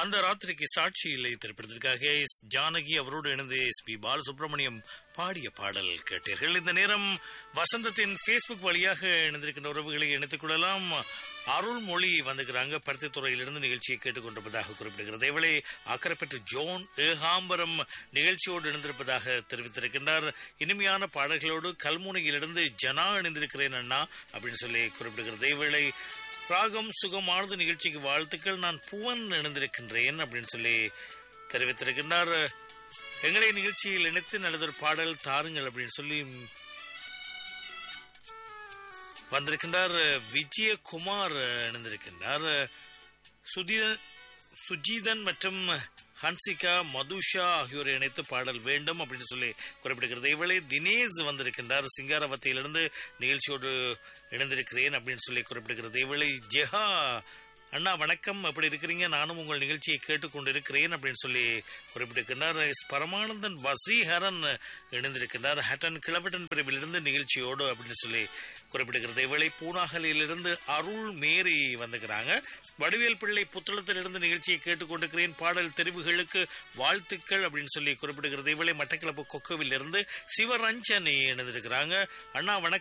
அந்த ராத்திரிக்கு சாட்சி இல்லை திரைப்படத்திற்காக எஸ் ஜானகி அவரோடு இணைந்து எஸ் பி பாலசுப்ரமணியம் பாடிய பாடல் கேட்டீர்கள் இந்த நேரம் வசந்தத்தின் ஃபேஸ்புக் வழியாக இணைந்திருக்கின்ற உறவுகளை இணைத்துக் கொள்ளலாம் அருள்மொழி வந்துக்கிறாங்க பருத்தித்துறையிலிருந்து நிகழ்ச்சியை கேட்டுக்கொண்டிருப்பதாக குறிப்பிடுகிறது இவளை அக்கரைப்பற்று ஜோன் ஏகாம்பரம் நிகழ்ச்சியோடு இணைந்திருப்பதாக தெரிவித்திருக்கின்றார் இனிமையான பாடல்களோடு கல்முனையிலிருந்து ஜனா இணைந்திருக்கிறேன் அண்ணா அப்படின்னு சொல்லி குறிப்பிடுகிறது இவளை ராகம் சுகமானது நிகழ்ச்சிக்கு வாழ்த்துக்கள் நான் புவன் இணைந்திருக்கின்றேன் அப்படின்னு சொல்லி தெரிவித்திருக்கின்றார் எங்களை நிகழ்ச்சியில் இணைத்து நல்லதொரு பாடல் தாருங்கள் அப்படின்னு சொல்லி வந்திருக்கின்றார் விஜயகுமார் இணைந்திருக்கின்றார் சுதீதன் சுஜீதன் மற்றும் ஹன்சிகா மதுஷா ஆகியோரை இணைத்து பாடல் வேண்டும் அப்படின்னு சொல்லி குறிப்பிடுகிறது இவளை தினேஷ் வந்திருக்கின்றார் சிங்காரவத்தையிலிருந்து நிகழ்ச்சியோடு இணைந்திருக்கிறேன் அப்படின்னு சொல்லி குறிப்பிடுகிறது இவளை ஜெஹா அண்ணா வணக்கம் எப்படி இருக்கிறீங்க நானும் உங்கள் நிகழ்ச்சியை கேட்டுக்கொண்டிருக்கிறேன் அப்படின்னு சொல்லி குறிப்பிட்டிருக்கின்றார் எஸ் பரமானந்தன் வசீகரன் இணைந்திருக்கின்றார் ஹட்டன் கிளவட்டன் பிரிவிலிருந்து நிகழ்ச்சியோடு அப்படின்னு சொல்லி குறிப்பிடுகிறது இவளை பூனாகலிலிருந்து அருள் மேரி வந்துக்கிறாங்க வடிவேல் பிள்ளை புத்தளத்திலிருந்து நிகழ்ச்சியை கேட்டுக்கொண்டிருக்கிறேன் பாடல் தெரிவுகளுக்கு வாழ்த்துக்கள் அப்படின்னு சொல்லி குறிப்பிடுகிறது இவளை மட்டக்கிளப்பு கொக்கோவில் இருந்து சிவரஞ்சனி இணைந்திருக்கிறாங்க அண்ணா வணக்கம்